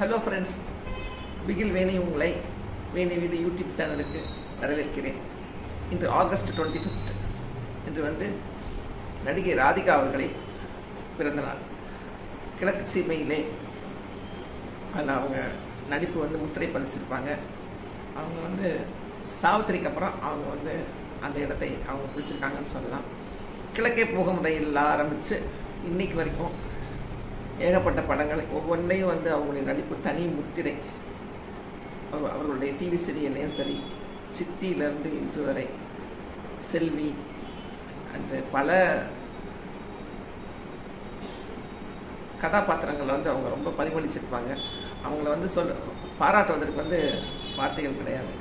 hello friends Bigil வேணி உங்களை வேணி வீடு YouTube சேனலுக்கு வரவேற்கிறேன் இன்று ஆகஸ்ட் டுவெண்ட்டி ஃபஸ்ட் இன்று வந்து நடிகை ராதிகா அவர்களை பிறந்தநாள் கிழக்கு சீமையிலே அதில் அவங்க நடிப்பு வந்து முத்திரை பதிச்சிருப்பாங்க அவங்க வந்து சாவித்திரிக்கு அப்புறம் அவங்க வந்து அந்த இடத்தை அவங்க பிடிச்சிருக்காங்கன்னு சொல்லலாம் கிழக்கே போகும் ரயிலில் ஆரம்பித்து இன்னைக்கு வரைக்கும் ஏகப்பட்ட படங்கள் ஒவ்வொன்றையும் வந்து அவங்களுடைய நடிப்பு தனி முத்திரை அவ- அவர்களுடைய டிவி சீரியல்லையும் சரி சித்தியிலேருந்து இன்று வரை செல்வி அன்று பல கதாபாத்திரங்களை வந்து அவங்க ரொம்ப பரிமளிச்சிருப்பாங்க அவங்கள வந்து சொல் பாராட்டுவதற்கு வந்து வார்த்தைகள் கிடையாது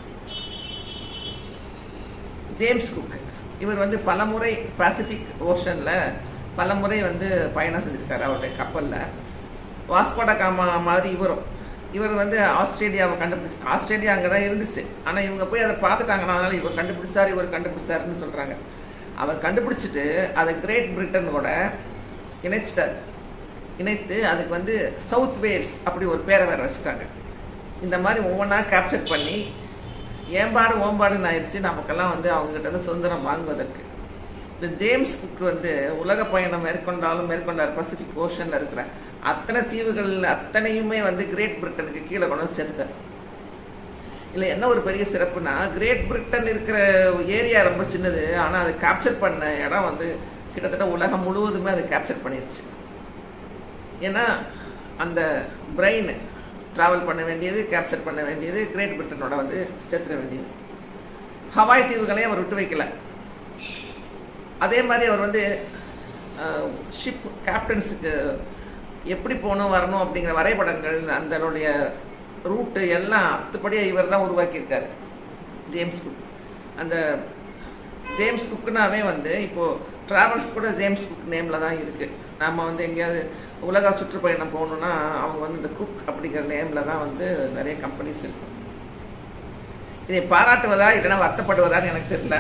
ஜேம்ஸ் குக் இவர் வந்து பலமுறை பசிபிக் ஓஷனில் பலமுறை வந்து பயணம் செஞ்சுருக்காரு அவருடைய கப்பலில் வாஸ்கோட காமா மாதிரி இவரும் இவர் வந்து ஆஸ்திரேலியாவை கண்டுபிடிச்சு ஆஸ்திரேலியா அங்கே தான் இருந்துச்சு ஆனால் இவங்க போய் அதை பார்த்துட்டாங்கன்னா அதனால் இவர் கண்டுபிடிச்சார் இவர் கண்டுபிடிச்சாருன்னு சொல்கிறாங்க அவர் கண்டுபிடிச்சிட்டு அதை கிரேட் பிரிட்டனோட இணைச்சிட்டார் இணைத்து அதுக்கு வந்து சவுத் வேல்ஸ் அப்படி ஒரு பேரை வேறு வச்சுட்டாங்க இந்த மாதிரி ஒவ்வொன்றா கேப்சர் பண்ணி ஏம்பாடு ஓம்பாடுன்னு ஆயிடுச்சு நமக்கெல்லாம் வந்து அவங்ககிட்ட இருந்து சுதந்திரம் வாங்குவதற்கு இந்த ஜேம்ஸ் குக் வந்து உலக பயணம் மேற்கொண்டாலும் மேற்கொண்டார் பசிபிக் ஓஷனில் இருக்கிற அத்தனை தீவுகள் அத்தனையுமே வந்து கிரேட் பிரிட்டனுக்கு கீழே கொண்டு வந்து சேர்த்துட்டார் இல்லை என்ன ஒரு பெரிய சிறப்புனா கிரேட் பிரிட்டன் இருக்கிற ஏரியா ரொம்ப சின்னது ஆனால் அது கேப்சர் பண்ண இடம் வந்து கிட்டத்தட்ட உலகம் முழுவதுமே அது கேப்சர் பண்ணிருச்சு ஏன்னா அந்த பிரெயின் ட்ராவல் பண்ண வேண்டியது கேப்சர் பண்ண வேண்டியது கிரேட் பிரிட்டனோட வந்து சேர்த்துட வேண்டியது ஹவாய் தீவுகளையும் அவர் விட்டு வைக்கல அதே மாதிரி அவர் வந்து ஷிப் கேப்டன்ஸுக்கு எப்படி போகணும் வரணும் அப்படிங்கிற வரைபடங்கள் அதனுடைய ரூட்டு எல்லாம் அத்துப்படியாக இவர் தான் உருவாக்கியிருக்காரு ஜேம்ஸ் குக் அந்த ஜேம்ஸ் குக்குனாவே வந்து இப்போது ட்ராவல்ஸ் கூட ஜேம்ஸ் குக் நேமில் தான் இருக்குது நம்ம வந்து எங்கேயாவது உலக சுற்றுப்பயணம் போகணுன்னா அவங்க வந்து இந்த குக் அப்படிங்கிற நேமில் தான் வந்து நிறைய கம்பெனிஸ் இருக்கு இதை பாராட்டுவதா இல்லைன்னா வருத்தப்படுவதான்னு எனக்கு தெரியல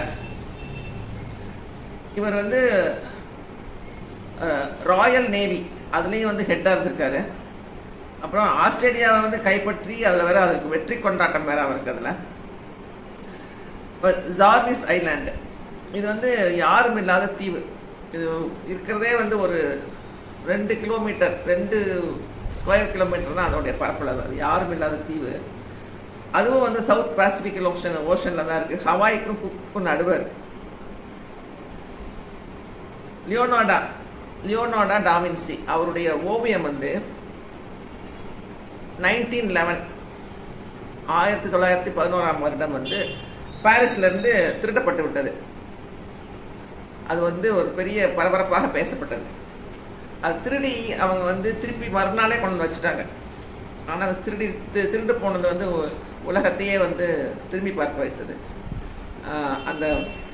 இவர் வந்து ராயல் நேவி அதுலேயும் வந்து ஹெட்டாக இருந்திருக்காரு அப்புறம் ஆஸ்திரேலியாவை வந்து கைப்பற்றி அதில் வேற அதுக்கு வெற்றி கொண்டாட்டம் வேற அவருக்கு அதில் ஜார்விஸ் ஐலாண்டு இது வந்து யாரும் இல்லாத தீவு இது இருக்கிறதே வந்து ஒரு ரெண்டு கிலோமீட்டர் ரெண்டு ஸ்கொயர் கிலோமீட்டர் தான் அதோடைய பரப்பளவு அது யாரும் இல்லாத தீவு அதுவும் வந்து சவுத் பசிபிக் ஓஷன் ஓஷனில் தான் இருக்குது ஹவாய்க்கும் குக்கும் நடுவே இருக்கு லியோனாடா லியோனாடா டாவின்சி அவருடைய ஓவியம் வந்து நைன்டீன் லெவன் ஆயிரத்தி தொள்ளாயிரத்தி பதினோராம் வருடம் வந்து பாரிஸ்லேருந்து திருடப்பட்டு விட்டது அது வந்து ஒரு பெரிய பரபரப்பாக பேசப்பட்டது அது திருடி அவங்க வந்து திருப்பி மறுநாளே கொண்டு வந்து வச்சுட்டாங்க ஆனால் அது திருடி தி- திருடு போனது வந்து உ- உலகத்தையே வந்து திரும்பி பார்க்க வைத்தது ஆஹ் அந்த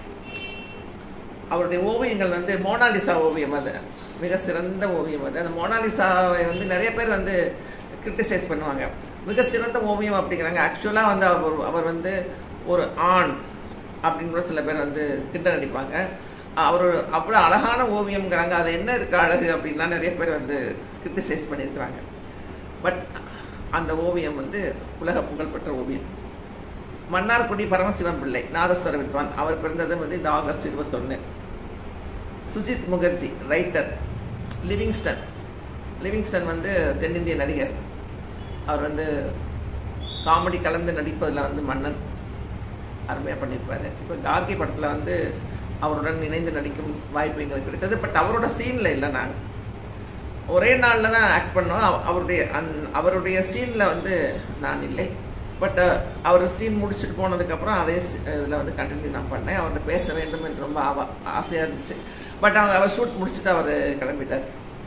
அவருடைய ஓவியங்கள் வந்து மோனாலிசா ஓவியம் அது மிக சிறந்த ஓவியம் அது அந்த மோனாலிசாவை வந்து நிறைய பேர் வந்து கிரிட்டிசைஸ் பண்ணுவாங்க மிக சிறந்த ஓவியம் அப்படிங்கிறாங்க ஆக்சுவலாக வந்து அவர் அவர் வந்து ஒரு ஆண் அப்படின்னு கூட சில பேர் வந்து கிண்டல் அடிப்பாங்க அவர் அவ்வளோ அழகான ஓவியம்ங்கிறாங்க அது என்ன இருக்கு அழகு அப்படின்லாம் நிறைய பேர் வந்து கிரிட்டிசைஸ் பண்ணியிருக்கிறாங்க பட் அந்த ஓவியம் வந்து உலக புகழ்பெற்ற ஓவியம் மன்னார்குடி பரமசிவன் பிள்ளை நாதஸ்வர வித்வான் அவர் பிறந்தது வந்து இந்த ஆகஸ்ட் இருபத்தொன்று சுஜித் முகர்ஜி ரைட்டர் லிவிங்ஸ்டன் லிவிங்ஸ்டன் வந்து தென்னிந்திய நடிகர் அவர் வந்து காமெடி கலந்து நடிப்பதில் வந்து மன்னன் அருமையாக பண்ணியிருப்பார் இப்போ கார்கி படத்தில் வந்து அவருடன் இணைந்து நடிக்கும் வாய்ப்பு எங்களுக்கு கிடைத்தது பட் அவரோட சீனில் இல்லை நான் ஒரே நாளில் தான் ஆக்ட் பண்ணோம் அவ- அவருடைய அந் அவருடைய சீனில் வந்து நான் இல்லை பட் அவர் சீன் முடிச்சுட்டு போனதுக்கப்புறம் அதே இதில் வந்து கண்டினியூ நான் பண்ணேன் அவர்கிட்ட பேச வேண்டும் என்று ரொம்ப ஆவா ஆசையாக இருந்துச்சு பட் அவங்க அவர் ஷூட் முடிச்சுட்டு அவர் கிளம்பிட்டார்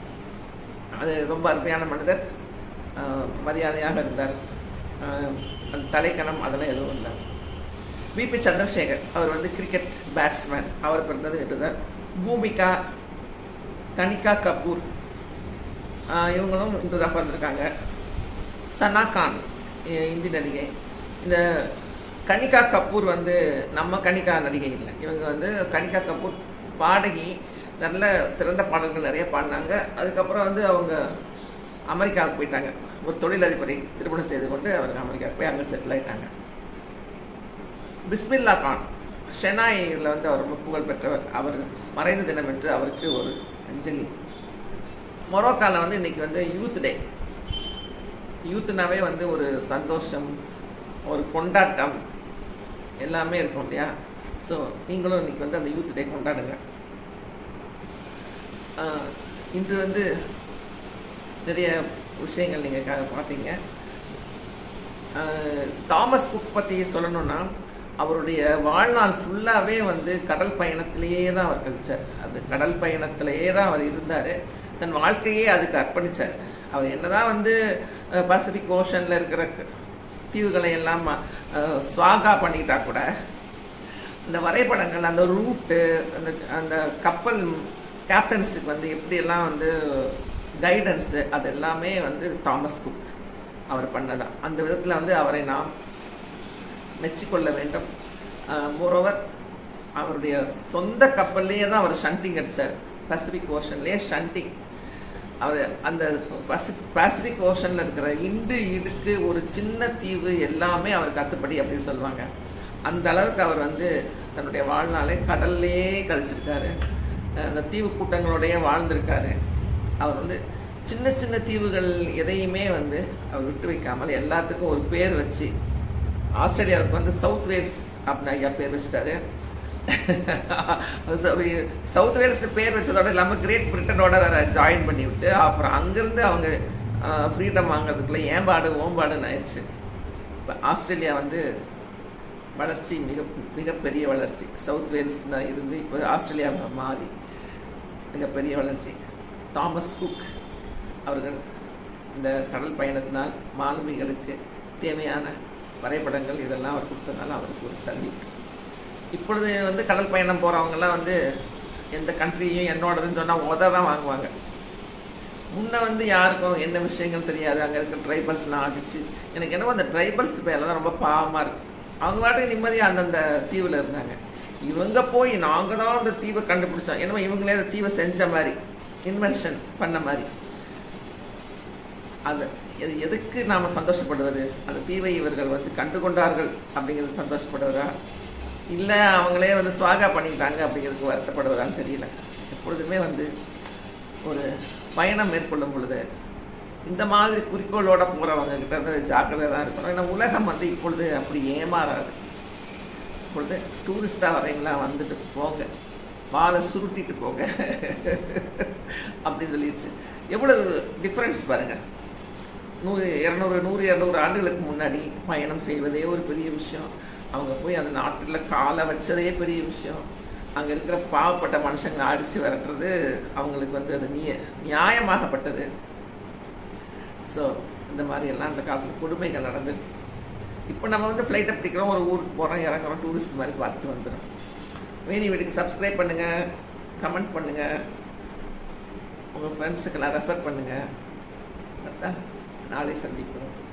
அது ரொம்ப அருமையான மனிதர் அஹ், மரியாதையாக இருந்தார் அஹ், அந்த தலைக்கணம் அதெல்லாம் எதுவும் இல்லை பிபி சந்திரசேகர் அவர் வந்து கிரிக்கெட் பேட்ஸ்மேன் அவர் பிறந்தது என்றுதான் பூமிகா கனிகா கபூர் ஆஹ் இவங்களும் இன்று தான் பிறந்திருக்காங்க சனா கான் இ- இந்தி நடிகை இந்த கனிகா கபூர் வந்து நம்ம கனிகா நடிகை இல்லை இவங்க வந்து கனிகா கபூர் பாடகி நல்ல சிறந்த பாடல்கள் நிறைய பாடினாங்க அதுக்கப்புறம் வந்து அவங்க அமெரிக்காவுக்கு போயிட்டாங்க ஒரு தொழிலதிபரை திருமணம் செய்து கொண்டு அவர் அமெரிக்காவுக்கு போய் அங்கே செட்டில் ஆயிட்டாங்க பிஸ்மில்லா கான் ஷெனாயில் வந்து அவர் ரொம்ப புகழ் பெற்றவர் அவர் மறைந்த தினம் என்று அவருக்கு ஒரு அஞ்சலி மொரோக்காவில் வந்து இன்னைக்கு வந்து யூத் டே யூத்துனாவே வந்து ஒரு சந்தோஷம் ஒரு கொண்டாட்டம் எல்லாமே இருக்கும் இல்லையா ஸோ நீங்களும் இன்னைக்கு வந்து அந்த யூத் டே கொண்டாடுங்க ஆஹ், இன்று வந்து நிறைய விஷயங்கள் நீங்கள் பார்த்தீங்க ஆஹ், தாமஸ் குக் பற்றி சொல்லணும்னா அவருடைய வாழ்நாள் ஃபுல்லாகவே வந்து கடல் பயணத்திலேயே தான் அவர் கழிச்சார் அது கடல் பயணத்திலேயே தான் அவர் இருந்தார் தன் வாழ்க்கையே அதுக்கு அர்ப்பணிச்சார் அவர் என்னதான் வந்து அஹ், பசிபிக் ஓஷனில் இருக்கிற க- தீவுகளை எல்லாம் அஹ், சுவாகா பண்ணிட்டா கூட இந்த வரைபடங்கள் அந்த ரூட்டு அந்த அந்த கப்பல் கேப்டன்ஸுக்கு வந்து எப்படியெல்லாம் வந்து கைடன்ஸு அது எல்லாமே வந்து தாமஸ் குக் அவர் பண்ணதான் அந்த விதத்தில் வந்து அவரை நாம் மெச்சிக்கொள்ள வேண்டும் மோரோவர் அவருடைய சொந்த கப்பல்லையே தான் அவர் ஷண்டிங் அடித்தார் பசிபிக் ஓஷன்லேயே ஷண்டிங் அவர் அந்த பசி பசிபிக் ஓஷனில் இருக்கிற இண்டு இடுக்கு ஒரு சின்ன தீவு எல்லாமே அவர் கத்துப்படி அப்படின்னு சொல்லுவாங்க அந்த அளவுக்கு அவர் வந்து தன்னுடைய வாழ்நாளை கடல்லையே கழிச்சிருக்காரு அஹ் அந்த தீவு கூட்டங்களோடயே வாழ்ந்திருக்காரு அவர் வந்து சின்ன சின்ன தீவுகள் எதையுமே வந்து அவர் விட்டு வைக்காமல் எல்லாத்துக்கும் ஒரு பேர் வச்சு ஆஸ்திரேலியாவுக்கு வந்து சவுத் வேல்ஸ் அப்படின்னு ஐயா பேர் வச்சிட்டாரு சவுத் வேல்ஸ் பேர் வச்சதோட இல்லாமல் கிரேட் பிரிட்டனோட வேற ஜாயின் பண்ணி விட்டு அப்புறம் அங்கேருந்து அவங்க ஃப்ரீடம் வாங்குறதுக்குள்ள ஏம்பாடு ஓம்பாடுன்னு ஆயிடுச்சு இப்போ ஆஸ்திரேலியா வந்து வளர்ச்சி மிக மிகப்பெரிய வளர்ச்சி சவுத் வேல்ஸ்னா இருந்து இப்போ ஆஸ்திரேலியா மாறி மிகப்பெரிய வளர்ச்சி தாமஸ் குக் அவர்கள் இந்த கடல் பயணத்தினால் மாலுமிகளுக்கு தேவையான வரைபடங்கள் இதெல்லாம் அவர் கொடுத்ததுனால அவருக்கு ஒரு சல்யூட் இப்பொழுது வந்து கடல் பயணம் போகிறவங்கெல்லாம் வந்து எந்த கண்ட்ரியும் என்னோடதுன்னு சொன்னால் உத தான் வாங்குவாங்க முன்ன வந்து யாருக்கும் என்ன விஷயங்கள் தெரியாது அங்கே இருக்க ட்ரைபல்ஸ்லாம் அடிச்சு எனக்கு என்னவோ அந்த ட்ரைபல்ஸ் பேரில் தான் ரொம்ப பாவமாக இருக்கு அவங்க பாட்டுக்கு நிம்மதியாக அந்தந்த தீவில் இருந்தாங்க இவங்க போய் நாங்கள் தான் அந்த தீவை கண்டுபிடிச்சோம் என்னமோ இவங்களே அந்த தீவை செஞ்ச மாதிரி இன்வென்ஷன் பண்ண மாதிரி அது எது எதுக்கு நாம் சந்தோஷப்படுவது அந்த தீவை இவர்கள் வந்து கண்டுகொண்டார்கள் அப்படிங்கிறது சந்தோஷப்படுவதா இல்லை அவங்களே வந்து சுவாகா பண்ணிட்டாங்க அப்படிங்கிறதுக்கு வருத்தப்படுவதான்னு தெரியல எப்பொழுதுமே வந்து ஒரு பயணம் மேற்கொள்ளும் பொழுது இந்த மாதிரி குறிக்கோளோட போகிறவங்க கிட்ட வந்து ஜாக்கிரதையாக தான் இருக்கணும் ஏன்னா உலகம் வந்து இப்பொழுது அப்படி ஏமாறாது இப்பொழுது டூரிஸ்டாக வரீங்களா வந்துட்டு போங்க வாழை சுருட்டிட்டு போங்க அப்படி சொல்லிடுச்சு எவ்வளவு டிஃப்ரென்ஸ் பாருங்கள் நூறு இரநூறு நூறு இரநூறு ஆண்டுகளுக்கு முன்னாடி பயணம் செய்வதே ஒரு பெரிய விஷயம் அவங்க போய் அந்த நாட்டில் காலை வச்சதே பெரிய விஷயம் அங்கே இருக்கிற பாவப்பட்ட மனுஷங்களை அடித்து விரட்டுறது அவங்களுக்கு வந்து அது நிய நியாயமாகப்பட்டது ஸோ இந்த மாதிரி எல்லாம் அந்த காலத்தில் கொடுமைகள் நடந்திருக்கு இப்போ நம்ம வந்து ஃப்ளைட்டை பிடிக்கிறோம் ஒரு ஊருக்கு போகிறோம் இறங்குறோம் டூரிஸ்ட் மாதிரி பார்த்துட்டு வந்துடும் வேணி வீட்டுக்கு சப்ஸ்கிரைப் பண்ணுங்கள் கமெண்ட் பண்ணுங்கள் உங்கள் ஃப்ரெண்ட்ஸுக்கெல்லாம் ரெஃபர் பண்ணுங்கள் நாளை சந்திக்கிறோம்